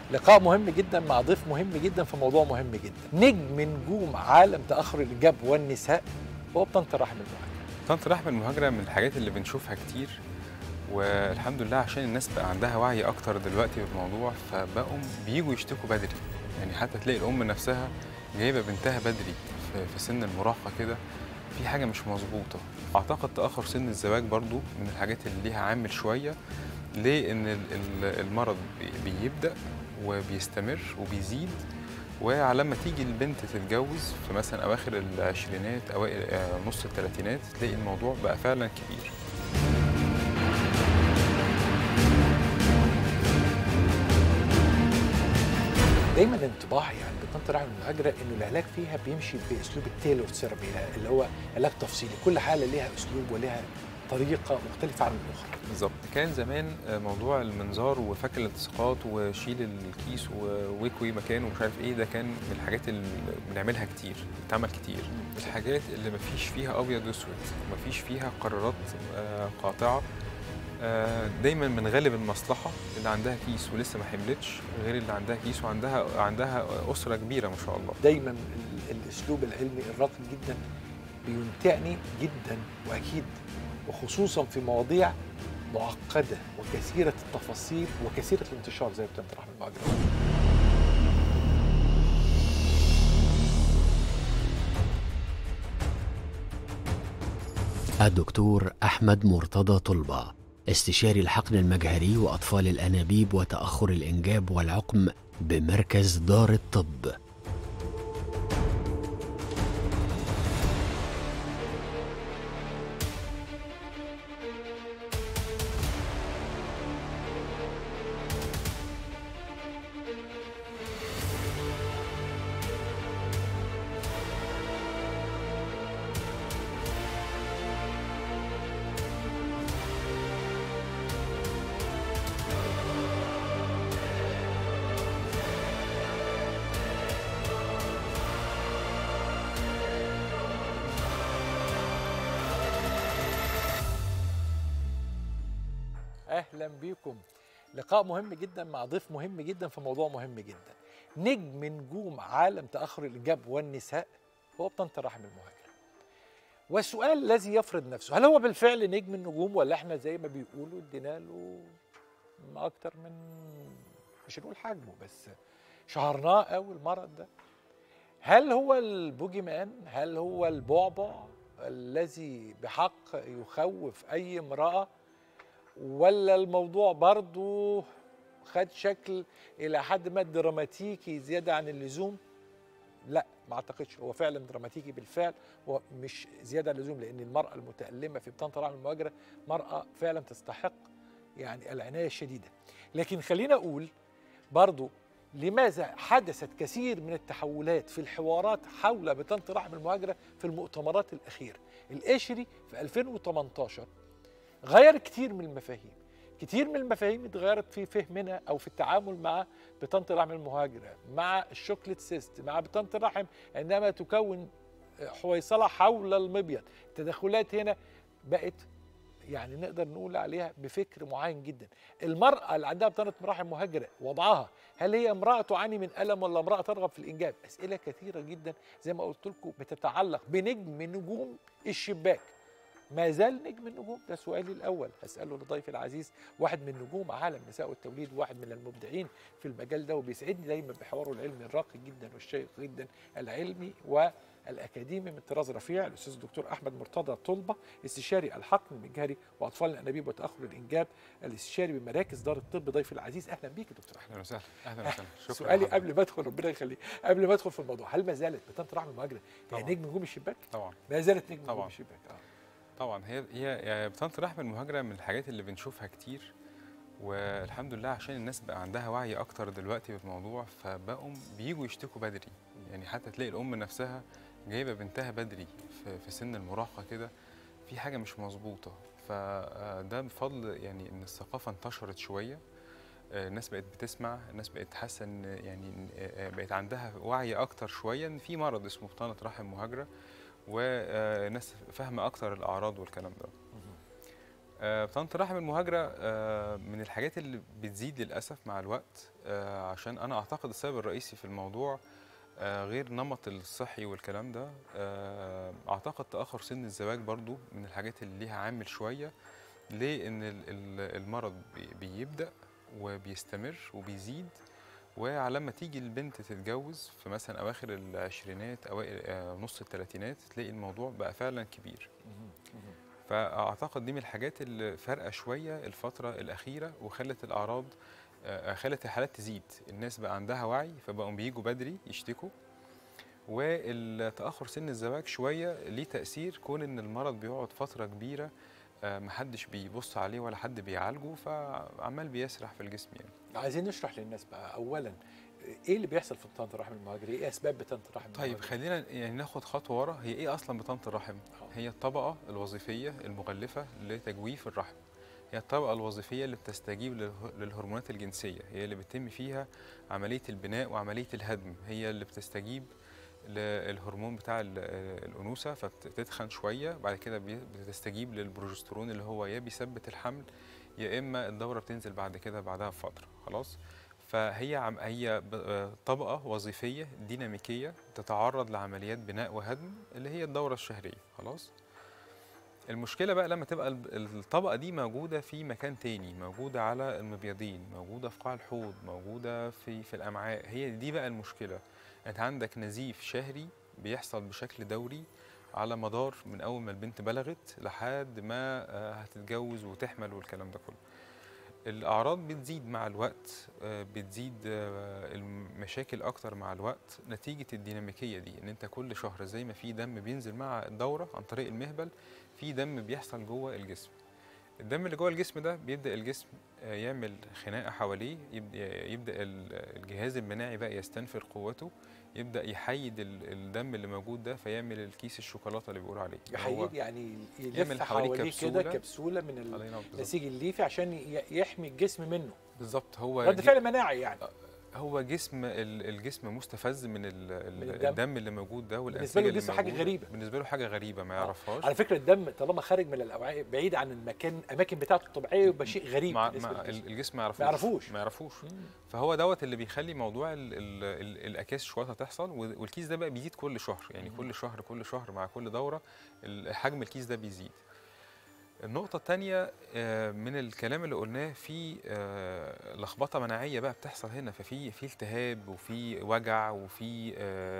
لقاء مهم جدا مع ضيف مهم جدا في موضوع مهم جدا نجم نجوم عالم تاخر الانجاب والنساء هو بطنط رحم المهاجر طنط رحم المهاجرة من الحاجات اللي بنشوفها كتير والحمد لله عشان الناس بقى عندها وعي أكتر دلوقتي بالموضوع فبقوا بيجوا يشتكوا بدري يعني حتى تلاقي الأم نفسها جايبة بنتها بدري في- في سن المراهقة كده في حاجة مش مظبوطة أعتقد تأخر سن الزواج برضو من الحاجات اللي ليها عامل شوية ليه إن ال- ال- المرض بي- بيبدأ وبيستمر وبيزيد وعلى ما تيجي البنت تتجوز في مثلا اواخر العشرينات اوائل آه، نص الثلاثينات تلاقي الموضوع بقى فعلا كبير دايما انطباعي يعني بطنط رحم المهاجره انه العلاج فيها بيمشي باسلوب التيلور ثيرابي اللي هو علاج تفصيلي كل حاله ليها اسلوب ولها طريقه مختلفه عن الاخرى بالظبط كان زمان آه، موضوع المنظار وفك الالتصاقات وشيل الكيس وويكوي مكانه ومش عارف ايه ده كان من الحاجات اللي بنعملها كتير بتعمل كتير الحاجات اللي مفيش فيها ابيض واسود مفيش فيها قرارات آه، قاطعه آه، دايما بنغلب المصلحه اللي عندها كيس ولسه ما حملتش غير اللي عندها كيس وعندها عندها اسره كبيره ما شاء الله دايما ال- الاسلوب العلمي الراقي جدا بيمتعني جدا واكيد وخصوصا في مواضيع معقده وكثيره التفاصيل وكثيره الانتشار زي بطنط رحم المهاجره الدكتور أحمد مرتضى طلبة استشاري الحقن المجهري وأطفال الأنابيب وتأخر الإنجاب والعقم بمركز دار الطب اهلا بيكم لقاء مهم جدا مع ضيف مهم جدا في موضوع مهم جدا نجم نجوم عالم تاخر الانجاب والنساء هو بطنط رحم المهاجر والسؤال الذي يفرض نفسه هل هو بالفعل نجم النجوم ولا احنا زي ما بيقولوا ادينا له ما اكتر من مش هنقول حجمه بس شهرناه قوي المرض ده هل هو البوجي مان هل هو البعبع الذي بحق يخوف اي امراه ولا الموضوع برضو خد شكل الى حد ما دراماتيكي زياده عن اللزوم لا ما اعتقدش هو فعلا دراماتيكي بالفعل هو مش زياده عن اللزوم لان المراه المتالمه في بطنط رحم المهاجره مراه فعلا تستحق يعني العنايه الشديده لكن خلينا اقول برضو لماذا حدثت كثير من التحولات في الحوارات حول بطنط رحم المهاجره في المؤتمرات الاخيره القشري في 2018 غير كتير من المفاهيم كتير من المفاهيم اتغيرت في فهمنا او في التعامل مع بطانه الرحم المهاجره مع الشوكليت سيست مع بطانه الرحم عندما تكون حويصله حول المبيض التدخلات هنا بقت يعني نقدر نقول عليها بفكر معين جدا المرأة اللي عندها بطانة رحم مهاجرة وضعها هل هي امرأة تعاني من ألم ولا امرأة ترغب في الإنجاب أسئلة كثيرة جدا زي ما قلت لكم بتتعلق بنجم من نجوم الشباك ما زال نجم النجوم ده سؤالي الاول هساله لضيفي العزيز واحد من نجوم عالم النساء والتوليد واحد من المبدعين في المجال ده وبيسعدني دايما بحواره العلمي الراقي جدا والشيق جدا العلمي والاكاديمي من طراز رفيع الاستاذ الدكتور احمد مرتضى طلبه استشاري الحقن المجهري واطفال الانابيب وتاخر الانجاب الاستشاري بمراكز دار الطب ضيفي العزيز اهلا بيك يا دكتور احمد اهلا وسهلا اهلا وسهلا شكرا سؤالي لحضرتك. قبل ما ادخل ربنا يخليك قبل ما ادخل في الموضوع هل ما زالت بطانه رحم المهاجره هي طبعاً. نجم نجوم الشباك؟ طبعا ما زالت نجم نجوم طبعاً. الشباك اه طبعا هي هي يعني بطانه رحم المهاجره من الحاجات اللي بنشوفها كتير والحمد لله عشان الناس بقى عندها وعي اكتر دلوقتي بالموضوع فبقوا بيجوا يشتكوا بدري يعني حتى تلاقي الام نفسها جايبه بنتها بدري في, في سن المراهقه كده في حاجه مش مظبوطه فده بفضل يعني ان الثقافه انتشرت شويه آه، الناس بقت بتسمع الناس بقت حاسه ان يعني آه، آه، بقت عندها وعي اكتر شويه ان في مرض اسمه بطانه رحم مهاجره والناس فاهمه اكتر الاعراض والكلام ده آه، بطانة الرحم المهاجرة آه، من الحاجات اللي بتزيد للأسف مع الوقت آه، عشان أنا أعتقد السبب الرئيسي في الموضوع آه، غير نمط الصحي والكلام ده آه، أعتقد تأخر سن الزواج برضو من الحاجات اللي ليها عامل شوية ليه إن ال- ال- المرض بي- بيبدأ وبيستمر وبيزيد وعلى ما تيجي البنت تتجوز في مثلا أواخر العشرينات أوائل آه، نص الثلاثينات تلاقي الموضوع بقى فعلا كبير فاعتقد دي من الحاجات اللي فارقه شويه الفتره الاخيره وخلت الاعراض آه، خلت الحالات تزيد الناس بقى عندها وعي فبقوا بيجوا بدري يشتكوا والتاخر سن الزواج شويه ليه تاثير كون ان المرض بيقعد فتره كبيره آه، محدش بيبص عليه ولا حد بيعالجه فعمال بيسرح في الجسم يعني عايزين نشرح للناس بقى اولا ايه اللي بيحصل في بطانه الرحم المهاجري ايه اسباب بطانه الرحم طيب المهاجري خلينا يعني ناخد خطوه ورا هي ايه اصلا بطانه الرحم آه. هي الطبقه الوظيفيه المغلفه لتجويف الرحم هي الطبقه الوظيفيه اللي بتستجيب لله- للهرمونات الجنسيه هي اللي بتتم فيها عمليه البناء وعمليه الهدم هي اللي بتستجيب للهرمون بتاع ال- الانوثه فبتتخن شويه بعد كده بي- بتستجيب للبروجسترون اللي هو يا بيثبت الحمل يا اما الدوره بتنزل بعد كده بعدها بفتره خلاص فهي عم هي ب- آه، طبقه وظيفيه ديناميكيه تتعرض لعمليات بناء وهدم اللي هي الدوره الشهريه خلاص المشكله بقى لما تبقى الب- الطبقه دي موجوده في مكان تاني موجوده على المبيضين موجوده في قاع الحوض موجوده في في الامعاء هي دي بقى المشكله انت عندك نزيف شهري بيحصل بشكل دوري على مدار من اول ما البنت بلغت لحد ما آه، هتتجوز وتحمل والكلام ده كله الاعراض بتزيد مع الوقت آه، بتزيد آه، المشاكل اكتر مع الوقت نتيجه الديناميكيه دي ان انت كل شهر زي ما في دم بينزل مع الدوره عن طريق المهبل في دم بيحصل جوه الجسم الدم اللي جوه الجسم ده بيبدا الجسم آه، يعمل خناقه حواليه يبدا يبدا ال- الجهاز المناعي بقى يستنفر قوته يبدا يحيد ال- الدم اللي موجود ده فيعمل الكيس الشوكولاته اللي بيقولوا عليه اللي هو- يحيد يعني يعمل يلف حواليه حواليه كده كبسولة. كبسوله من الله ينور بالظبط. النسيج الليفي عشان ي- يحمي الجسم منه بالظبط هو رد ج- فعل مناعي يعني هو جسم ال- الجسم مستفز من ال- ال- من الدم. الدم. اللي موجود ده بالنسبة والانسجه له اللي الجسم حاجة موجودة. غريبة. بالنسبه له حاجه غريبه ما آه. يعرفهاش على فكره الدم طالما خارج من الاوعيه بعيد عن المكان الاماكن بتاعته الطبيعيه يبقى شيء غريب مع بالنسبه مع للجسم. ال- الجسم ما يعرفوش ما يعرفوش. ما يعرفوش مم. فهو دوت اللي بيخلي موضوع ال ال ال الاكياس الشوكولاته تحصل وال- والكيس ده بقى بيزيد كل شهر يعني مم. كل شهر كل شهر مع كل دوره ال- حجم الكيس ده بيزيد النقطة التانية آه، من الكلام اللي قلناه في آه، لخبطة مناعية بقى بتحصل هنا ففي في التهاب وفي وجع وفي آه،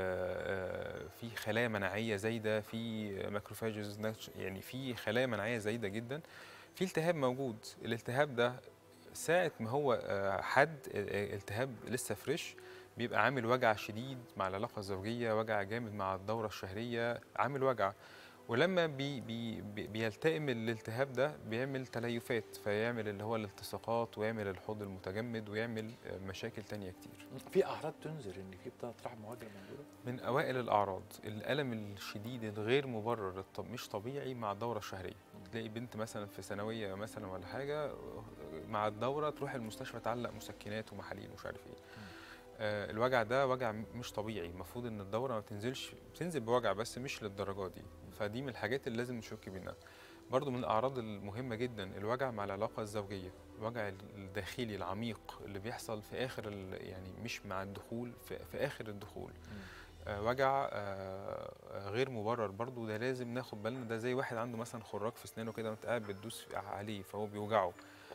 آه، في خلايا مناعية زايدة في ماكروفاجز يعني في خلايا مناعية زايدة جدا في التهاب موجود الالتهاب ده ساعة ما هو آه، حد آه، التهاب لسه فريش بيبقى عامل وجع شديد مع العلاقة الزوجية وجع جامد مع الدورة الشهرية عامل وجع ولما بي بي بي- بيلتئم الالتهاب ده بيعمل تليفات فيعمل اللي هو الالتصاقات ويعمل الحوض المتجمد ويعمل آه، مشاكل تانية كتير في اعراض تنذر ان في بطانه رحم مهاجره موجوده من أوائل الأعراض الألم الشديد الغير مبرر الط- مش طبيعي مع الدورة الشهرية تلاقي بنت مثلا في ثانوية مثلا ولا حاجة مع الدورة تروح المستشفى تعلق مسكنات ومحاليل ومش عارف ايه آه، الوجع ده وجع م- مش طبيعي المفروض ان الدوره ما بتنزلش بتنزل بوجع بس مش للدرجه دي فدي من الحاجات اللي لازم نشك منها برضو من الاعراض المهمه جدا الوجع مع العلاقه الزوجيه الوجع ال- الداخلي العميق اللي بيحصل في اخر ال- يعني مش مع الدخول في, في اخر الدخول آه، وجع آه، آه، غير مبرر برضو ده لازم ناخد بالنا ده زي واحد عنده مثلا خراج في اسنانه كده وانت قاعد بتدوس عليه فهو بيوجعه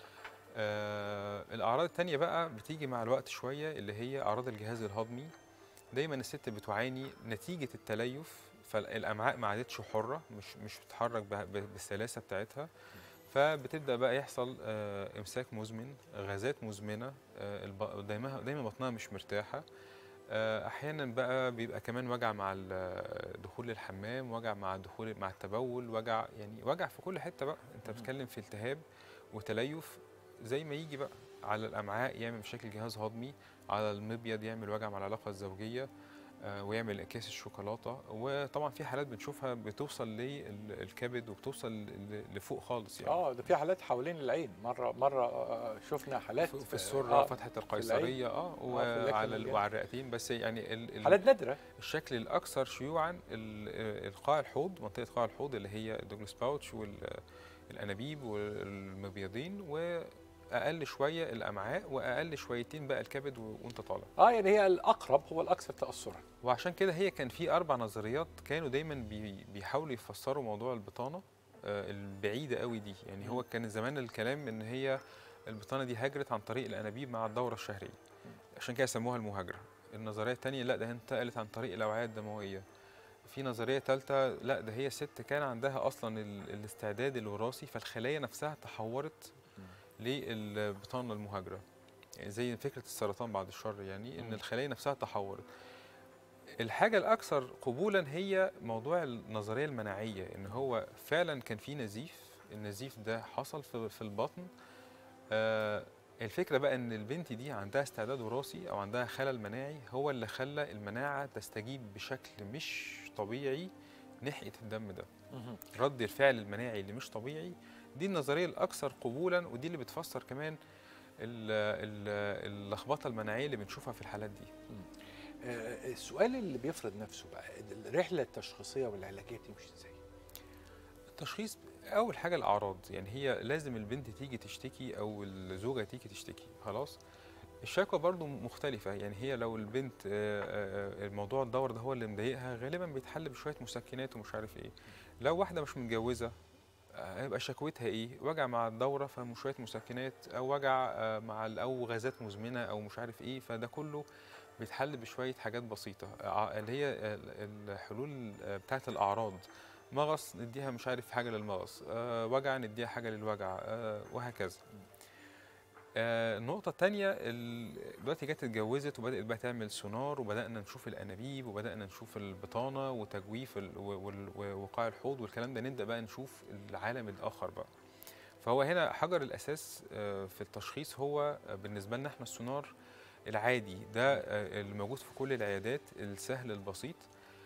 آه الاعراض التانية بقى بتيجي مع الوقت شويه اللي هي اعراض الجهاز الهضمي دايما الست بتعاني نتيجه التليف فالامعاء ما عادتش حره مش مش بتتحرك به- ب- بالسلاسه بتاعتها فبتبدا بقى يحصل آه امساك مزمن غازات مزمنه آه الب- دايما دايما بطنها مش مرتاحه آه، احيانا بقى بيبقى كمان وجع مع ال- دخول الحمام وجع مع الدخول مع التبول وجع يعني وجع في كل حته بقى انت مهم. بتتكلم في التهاب وتليف زي ما يجي بقى على الامعاء يعمل مشاكل جهاز هضمي على المبيض يعمل وجع مع العلاقه الزوجيه آه، ويعمل اكياس الشوكولاته وطبعا في حالات بنشوفها بتوصل للكبد وبتوصل ل- لفوق خالص يعني اه ده في حالات حوالين العين مره مره آه، شفنا حالات في في السره آه، فتحه القيصريه اه في اللكنة وعلى ال- اللي- وعلى الرئتين بس يعني ال- ال- حالات نادره الشكل الاكثر شيوعا ال- القاع الحوض منطقه قاع الحوض اللي هي الدوجلاس باوتش وال الانابيب والمبيضين واقل شويه الامعاء واقل شويتين بقى الكبد و- وانت طالع اه يعني هي الاقرب هو الاكثر تاثرا وعشان كده هي كان في اربع نظريات كانوا دايما بي بيحاولوا يفسروا موضوع البطانه آه، البعيده قوي دي يعني هو كان زمان الكلام ان هي البطانه دي هاجرت عن طريق الانابيب مع الدوره الشهريه عشان كده سموها المهاجره النظريه الثانيه لا ده هي انتقلت عن طريق الاوعيه الدمويه في نظريه ثالثه لا ده هي ست كان عندها اصلا ال- الاستعداد الوراثي فالخلايا نفسها تحورت للبطانه المهاجره يعني زي فكره السرطان بعد الشر يعني ان مم. الخلايا نفسها تحورت الحاجة الأكثر قبولا هي موضوع النظرية المناعية إن هو فعلا كان في نزيف النزيف ده حصل في في البطن آه الفكرة بقى إن البنت دي عندها استعداد وراثي أو عندها خلل مناعي هو اللي خلى المناعة تستجيب بشكل مش طبيعي ناحية الدم ده رد الفعل المناعي اللي مش طبيعي دي النظرية الأكثر قبولا ودي اللي بتفسر كمان ال- ال- اللخبطة المناعية اللي بنشوفها في الحالات دي آه، السؤال اللي بيفرض نفسه بقى الرحله التشخيصيه والعلاجيه تمشي ازاي؟ التشخيص اول حاجه الاعراض يعني هي لازم البنت تيجي تشتكي او الزوجه تيجي تشتكي خلاص الشكوى برضو مختلفة يعني هي لو البنت آه، آه، الموضوع الدور ده هو اللي مضايقها غالبا بيتحل بشوية مسكنات ومش عارف ايه لو واحدة مش متجوزة آه، هيبقى شكوتها ايه وجع مع الدورة فشوية مسكنات او وجع آه، مع ال- او غازات مزمنة او مش عارف ايه فده كله بيتحل بشوية حاجات بسيطة آه، اللي هي ال- الحلول آه، بتاعت الأعراض مغص نديها مش عارف حاجة للمغص آه، وجع نديها حاجة للوجع آه، وهكذا آه، النقطة التانية ال- دلوقتي جت اتجوزت وبدأت بقى تعمل سونار وبدأنا نشوف الأنابيب وبدأنا نشوف البطانة وتجويف ال- و- وال- ووقاع الحوض والكلام ده نبدأ بقى نشوف العالم الآخر بقى فهو هنا حجر الأساس آه، في التشخيص هو آه، بالنسبة لنا احنا السونار العادي ده آه، اللي موجود في كل العيادات السهل البسيط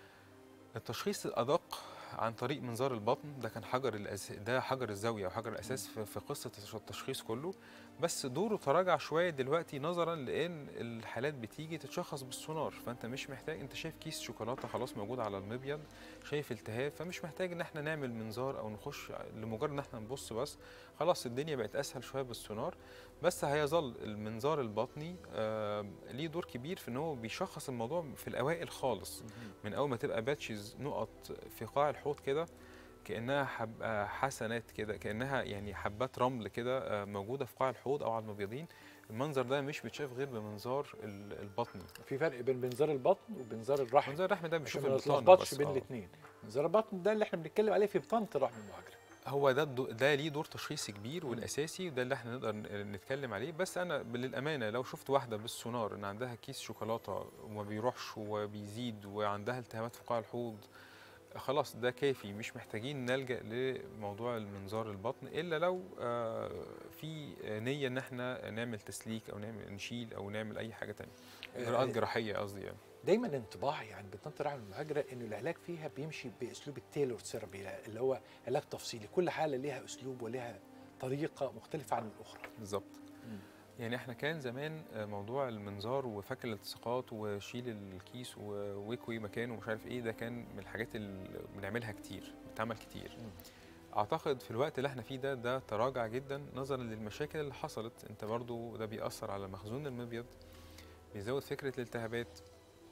التشخيص الأدق عن طريق منظار البطن ده كان حجر الأس... ده حجر الزاوية أو حجر الأساس في, في قصة التشخيص كله بس دوره تراجع شوية دلوقتي نظرا لأن الحالات بتيجي تتشخص بالسونار فأنت مش محتاج أنت شايف كيس شوكولاتة خلاص موجود على المبيض شايف التهاب فمش محتاج إن احنا نعمل منظار أو نخش لمجرد إن احنا نبص بس خلاص الدنيا بقت أسهل شوية بالسونار بس هيظل المنظار البطني آه ليه دور كبير في إن هو بيشخص الموضوع في الأوائل خالص من اول ما تبقى باتشز نقط في قاع الحوض كده كانها حب آه، حسنات كده كانها يعني حبات رمل كده آه، موجوده في قاع الحوض او على المبيضين المنظر ده مش بيتشاف غير بمنظار ال- البطني في فرق بين بنزار البطن وبنزار الرحم منظار الرحم ده عشان بنشوف ما البطانه نتلخبطش بس بين آه. الاثنين بنزار البطن ده اللي احنا بنتكلم عليه في بطانه الرحم المهاجره هو ده الدو- ده ليه دور تشخيصي كبير والاساسي وده اللي احنا نقدر ن- نتكلم عليه بس انا للامانه لو شفت واحده بالسونار ان عندها كيس شوكولاته وما بيروحش وبيزيد وعندها التهابات في قاع الحوض خلاص ده كافي مش محتاجين نلجا لموضوع المنظار البطن الا لو آه، في نيه ان احنا نعمل تسليك او نعمل نشيل او نعمل اي حاجه تانية اجراءات جراحيه قصدي يعني دايما انطباعي يعني بطانه الرحم المهاجره انه العلاج فيها بيمشي باسلوب التيلور ثيرابي اللي هو علاج تفصيلي كل حاله ليها اسلوب ولها طريقه مختلفه عن الاخرى بالظبط يعني احنا كان زمان آه، موضوع المنظار وفك الالتصاقات وشيل الكيس وويكوي مكانه ومش عارف ايه ده كان من الحاجات اللي بنعملها كتير بتعمل كتير مم. اعتقد في الوقت اللي احنا فيه ده ده تراجع جدا نظرا للمشاكل اللي حصلت انت برضو ده بيأثر على مخزون المبيض بيزود فكرة الالتهابات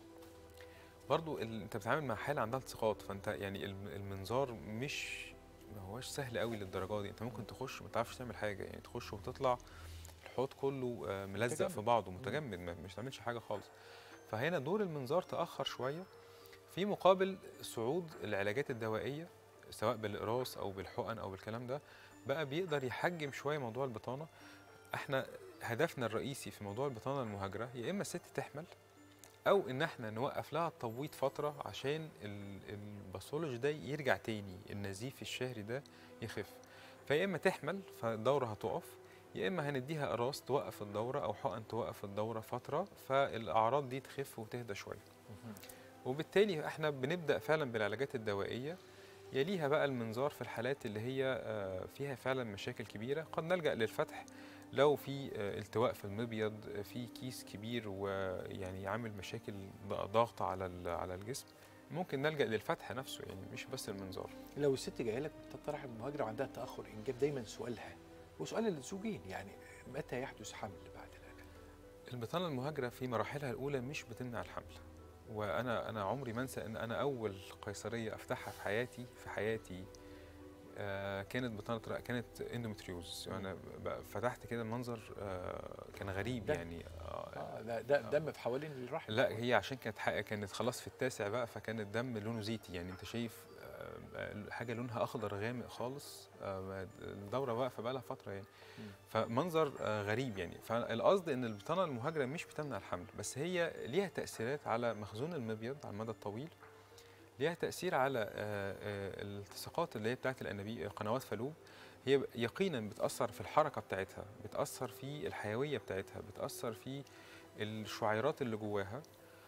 برضو ال... انت بتتعامل مع حالة عندها التصاقات فانت يعني الم- المنظار مش ما هوش سهل قوي للدرجة دي انت ممكن تخش ما تعرفش تعمل حاجة يعني تخش وتطلع الحوض كله آه، ملزق متجمد. في بعضه متجمد ما- مش تعملش حاجة خالص فهنا دور المنظار تأخر شوية في مقابل صعود العلاجات الدوائية سواء بالإقراص أو بالحقن أو بالكلام ده بقى بيقدر يحجم شوية موضوع البطانة احنا هدفنا الرئيسي في موضوع البطانة المهاجرة يا إما الست تحمل أو إن احنا نوقف لها التبويض فترة عشان ال- الباثولوجي ده يرجع تاني النزيف الشهري ده يخف فيا إما تحمل فالدورة هتقف يا إما هنديها قراص توقف الدورة أو حقن توقف الدورة فترة فالأعراض دي تخف وتهدى شوية وبالتالي احنا بنبدا فعلا بالعلاجات الدوائيه يليها بقى المنظار في الحالات اللي هي آه، فيها فعلا مشاكل كبيره قد نلجا للفتح لو في آه، التواء في المبيض آه، في كيس كبير ويعني عامل مشاكل ض- ضغط على ال- على الجسم ممكن نلجا للفتح نفسه يعني مش بس المنظار لو الست جايه لك بتطرح المهاجره وعندها تاخر انجاب دايما سؤالها وسؤال للزوجين يعني متى يحدث حمل بعد الاجل؟ البطانه المهاجره في مراحلها الاولى مش بتمنع الحمل وانا انا عمري ما انسى ان انا اول قيصريه افتحها في حياتي في حياتي آه كانت بطانه رأ- كانت اندومتريوز انا ب- فتحت كده المنظر آه كان غريب ده- يعني آه اه ده, ده دم في حوالين الرحم لا هي عشان كانت حق كانت خلاص في التاسع بقى فكان الدم لونه زيتي يعني انت شايف آه، حاجه لونها اخضر غامق خالص آه، الدوره واقفه بقى لها فتره يعني مم. فمنظر آه، غريب يعني فالقصد ان البطانه المهاجره مش بتمنع الحمل بس هي ليها تاثيرات على مخزون المبيض على المدى الطويل ليها تاثير على آه، آه، الالتصاقات اللي هي بتاعت الانابيب قنوات فالوب هي يقينا بتاثر في الحركه بتاعتها بتاثر في الحيويه بتاعتها بتاثر في الشعيرات اللي جواها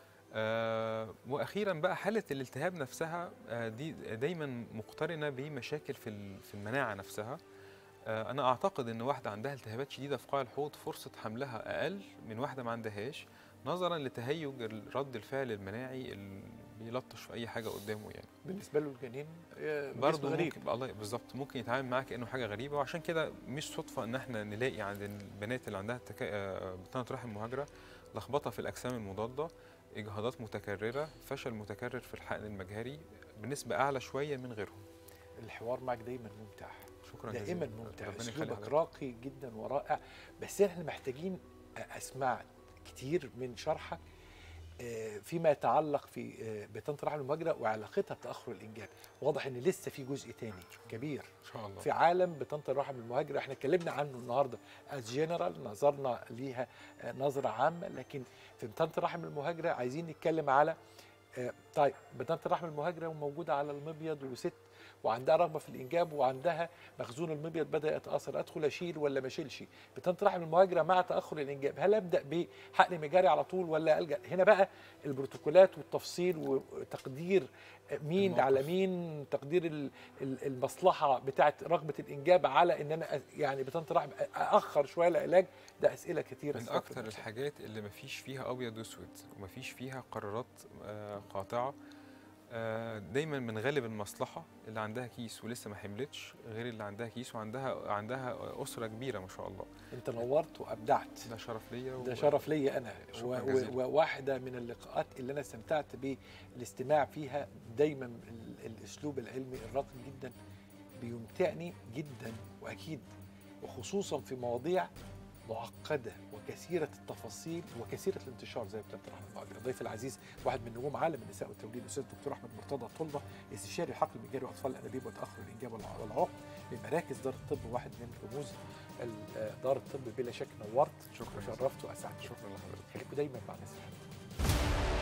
آه واخيرا بقى حاله الالتهاب نفسها آه دي دايما مقترنه بمشاكل في ال- في المناعه نفسها آه انا اعتقد ان واحده عندها التهابات شديده في قاع الحوض فرصه حملها اقل من واحده ما عندهاش نظرا لتهيج ال- رد الفعل المناعي اللي بيلطش في اي حاجه قدامه يعني بالنسبه له الجنين آه، جسم برضه غريب ممكن الله بالظبط ممكن يتعامل معاه كانه حاجه غريبه وعشان كده مش صدفه ان احنا نلاقي عند البنات اللي عندها تكا... آه، بطانه رحم مهاجره لخبطه في الاجسام المضاده اجهاضات متكرره فشل متكرر في الحقن المجهري بنسبه اعلى شويه من غيرهم الحوار معك دايما ممتع شكرا دائما جزيلا. ممتع ربنا يخلي اسلوبك حضرتك. راقي جدا ورائع بس احنا محتاجين اسمع كتير من شرحك آه، فيما يتعلق في آه، بطانه رحم المهاجره وعلاقتها بتاخر الانجاب واضح ان لسه في جزء تاني كبير ان شاء الله في عالم بطانه الرحم المهاجره احنا اتكلمنا عنه النهارده از جنرال نظرنا ليها آه، نظره عامه لكن في بطانه الرحم المهاجره عايزين نتكلم على آه، طيب بطانه الرحم المهاجره وموجوده على المبيض وست وعندها رغبه في الانجاب وعندها مخزون المبيض بدا يتاثر ادخل اشيل ولا ما اشيلش بطانه الرحم المهاجره مع تاخر الانجاب هل ابدا بحقن مجاري على طول ولا الجا هنا بقى البروتوكولات والتفصيل وتقدير مين الموقف. على مين تقدير ال- ال- المصلحه بتاعه رغبه الانجاب على ان انا أ- يعني بطانه الرحم اخر شويه العلاج ده اسئله كتيره من استغفر اكتر الله. الحاجات اللي مفيش فيها ابيض واسود ومفيش فيها قرارات آه، قاطعه آه، دايما من غالب المصلحه اللي عندها كيس ولسه ما حملتش غير اللي عندها كيس وعندها عندها اسره كبيره ما شاء الله انت نورت وابدعت ده شرف ليا ده و- شرف ليا انا شكراً و- و- جزيلاً. وواحده من اللقاءات اللي انا استمتعت بالاستماع فيها دايما ال- الاسلوب العلمي الراقي جدا بيمتعني جدا واكيد وخصوصا في مواضيع معقده وكثيره التفاصيل وكثيره الانتشار زي بتاعت رحمه المهاجر الضيف العزيز واحد من نجوم عالم النساء والتوليد الاستاذ الدكتور احمد مرتضى طلبه استشاري الحقل المجاري واطفال الانابيب وتاخر الانجاب والع- والعقم بمراكز دار الطب واحد من رموز ال- دار الطب بلا شك نورت شكراً. وشرفت واسعدت شكرا لحضرتك خليكم دايما مع ناس الحلوة.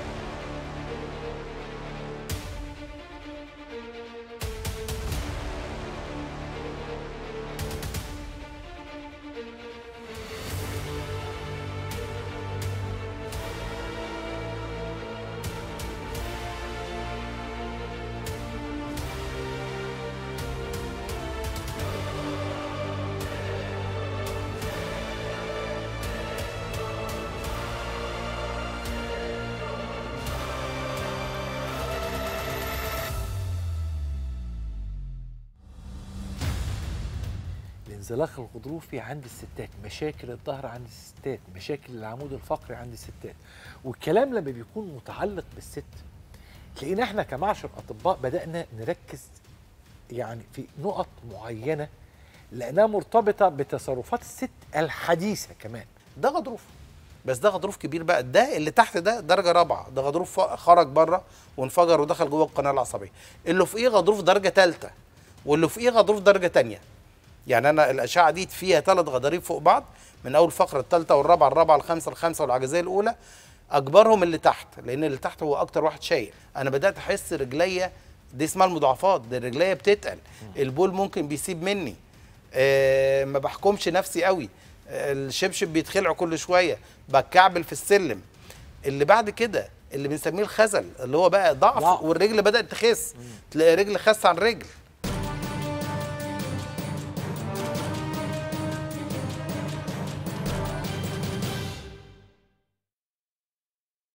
الانزلاق الغضروفي عند الستات مشاكل الظهر عند الستات مشاكل العمود الفقري عند الستات والكلام لما بيكون متعلق بالست تلاقينا احنا كمعشر اطباء بدانا نركز يعني في نقط معينه لانها مرتبطه بتصرفات الست الحديثه كمان ده غضروف بس ده غضروف كبير بقى ده اللي تحت ده درجه رابعه ده غضروف ف- خرج بره وانفجر ودخل جوه القناه العصبيه اللي فوقيه غضروف درجه ثالثه واللي فوقيه غضروف درجه ثانيه يعني انا الاشعه دي فيها ثلاث غضاريف فوق بعض من اول الفقره الثالثه والرابعه الرابعه الخامسه الخامسه والعجزيه الاولى اكبرهم اللي تحت لان اللي تحت هو اكتر واحد شايل انا بدات احس رجليا دي اسمها المضاعفات ده رجليا بتتقل البول ممكن بيسيب مني آه ما بحكمش نفسي قوي آه الشبشب بيتخلع كل شويه بتكعبل في السلم اللي بعد كده اللي بنسميه الخزل اللي هو بقى ضعف ضعف. والرجل بدات تخس تلاقي رجل خس عن رجل